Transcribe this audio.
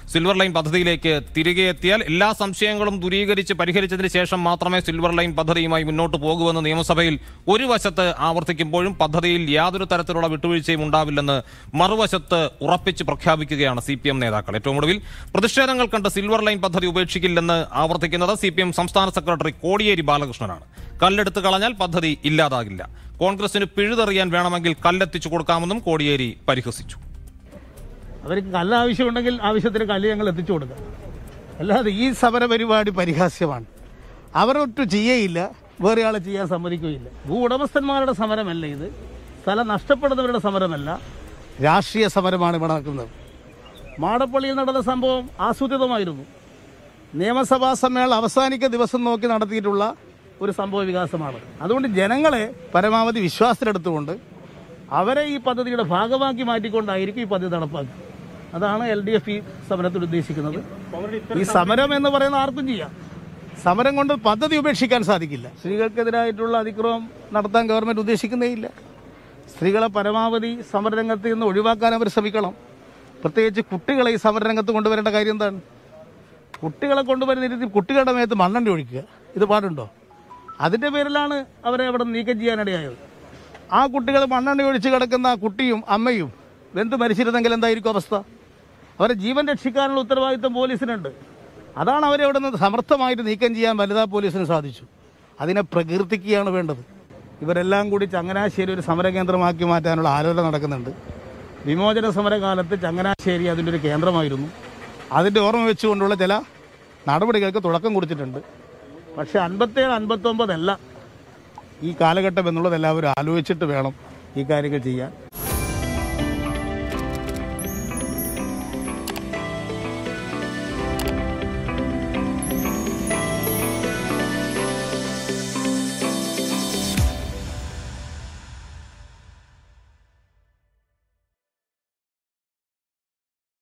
silver line പദ്ധതിയിലേക്ക് തിരികെ എത്തിയാൽ എല്ലാ സംശയങ്ങളും ദൂരീകരിച്ച് പരിഹരിച്ചതിന് ശേഷം മാത്രമേ സിൽവർ ലൈൻ പദ്ധതിയുമായി മുന്നോട്ട് പോകുമെന്ന് നിയമസഭയിൽ ഒരു വശത്ത് ആവർത്തിക്കുമ്പോഴും പദ്ധതിയിൽ യാതൊരു തരത്തിലുള്ള വിട്ടുവീഴ്ചയും ഉണ്ടാവില്ലെന്ന് മറുവശത്ത് ഉറപ്പിച്ച് പ്രഖ്യാപിക്കുകയാണ് സി പി എം നേതാക്കൾ ഏറ്റവും ഒടുവിൽ പ്രതിഷേധങ്ങൾ കണ്ട് സിൽവർ ലൈൻ പദ്ധതി ഉപേക്ഷിക്കില്ലെന്ന് ആവർത്തിക്കുന്നത് സി പി എം സംസ്ഥാന സെക്രട്ടറി കോടിയേരി ബാലകൃഷ്ണനാണ് കല്ലെടുത്ത് കളഞ്ഞാൽ പദ്ധതി ഇല്ലാതാകില്ല കോൺഗ്രസിന് പിഴുതെറിയാൻ വേണമെങ്കിൽ കല്ലെത്തിച്ചു കൊടുക്കാമെന്നും കോടിയേരി പരിഹസിച്ചു അവർക്ക് കല്ല് ആവശ്യമുണ്ടെങ്കിൽ ആവശ്യത്തിന് കല്ല് ഞങ്ങൾ എത്തിച്ചു കൊടുക്കാം അല്ലാതെ ഈ സമര പരിപാടി പരിഹാസ്യമാണ് അവരൊട്ട് ചെയ്യേയില്ല വേറെ ആളെ ചെയ്യാൻ സമ്മതിക്കുകയില്ല ഭൂ ഉടമസ്ഥന്മാരുടെ സമരമല്ല ഇത് സ്ഥലം നഷ്ടപ്പെടുന്നവരുടെ സമരമല്ല രാഷ്ട്രീയ സമരമാണ് ഇവിടെ നടക്കുന്നത് മാടപ്പള്ളിയിൽ നടന്ന സംഭവം ആസൂത്രിതമായിരുന്നു നിയമസഭാ സമ്മേളനം അവസാനിക്കുന്ന ദിവസം നോക്കി നടത്തിയിട്ടുള്ള ഒരു സംഭവ വികാസമാണ് അതുകൊണ്ട് ജനങ്ങളെ പരമാവധി വിശ്വാസത്തിലെടുത്തുകൊണ്ട് അവരെ ഈ പദ്ധതിയുടെ ഭാഗമാക്കി മാറ്റിക്കൊണ്ടായിരിക്കും ഈ പദ്ധതി നടപ്പാക്കുക അതാണ് എൽ ഡി എഫ് ഈ സമരത്തിൽ ഉദ്ദേശിക്കുന്നത് ഈ സമരം എന്ന് പറയുന്ന ആർക്കും ചെയ്യാം സമരം കൊണ്ട് പദ്ധതി ഉപേക്ഷിക്കാൻ സാധിക്കില്ല സ്ത്രീകൾക്കെതിരായിട്ടുള്ള അതിക്രമം നടത്താൻ ഗവൺമെന്റ് ഉദ്ദേശിക്കുന്നേ ഇല്ല സ്ത്രീകളെ പരമാവധി സമരരംഗത്ത് നിന്ന് ഒഴിവാക്കാൻ അവർ ശ്രമിക്കണം പ്രത്യേകിച്ച് കുട്ടികളെ ഈ സമരരംഗത്ത് കൊണ്ടുവരേണ്ട കാര്യം എന്താണ് കുട്ടികളെ കൊണ്ടുവരുന്ന രീതിയിൽ കുട്ടികളുടെ മേത്ത് മണ്ണെണ്ണ ഒഴിക്കുക ഇത് പാടുണ്ടോ അതിന്റെ പേരിലാണ് അവരെ അവിടെ നീക്കം ചെയ്യാനിടയായത് ആ കുട്ടികൾ മണ്ണെണ്ണ ഒഴിച്ച് കിടക്കുന്ന ആ കുട്ടിയും അമ്മയും വെന്ത് മരിച്ചിരുന്നെങ്കിൽ എന്തായിരിക്കും അവസ്ഥ അവരെ ജീവൻ രക്ഷിക്കാനുള്ള ഉത്തരവാദിത്വം പോലീസിനുണ്ട് അതാണ് അവരെ അവിടെ നിന്ന് സമർത്ഥമായിട്ട് നീക്കം ചെയ്യാൻ വനിതാ പോലീസിന് സാധിച്ചു അതിനെ പ്രകീർത്തിക്കുകയാണ് വേണ്ടത് ഇവരെല്ലാം കൂടി ചങ്ങനാശ്ശേരി ഒരു സമരകേന്ദ്രമാക്കി മാറ്റാനുള്ള ആലോചന നടക്കുന്നുണ്ട് വിമോചന സമരകാലത്ത് ചങ്ങനാശ്ശേരി അതിൻ്റെ ഒരു കേന്ദ്രമായിരുന്നു അതിൻ്റെ ഓർമ്മ വെച്ചുകൊണ്ടുള്ള ചില നടപടികൾക്ക് തുടക്കം കുറിച്ചിട്ടുണ്ട് പക്ഷേ അൻപത്തേഴ് അൻപത്തൊമ്പതല്ല ഈ കാലഘട്ടം എന്നുള്ളത് എല്ലാവരും ആലോചിച്ചിട്ട് വേണം ഈ കാര്യങ്ങൾ ചെയ്യാൻ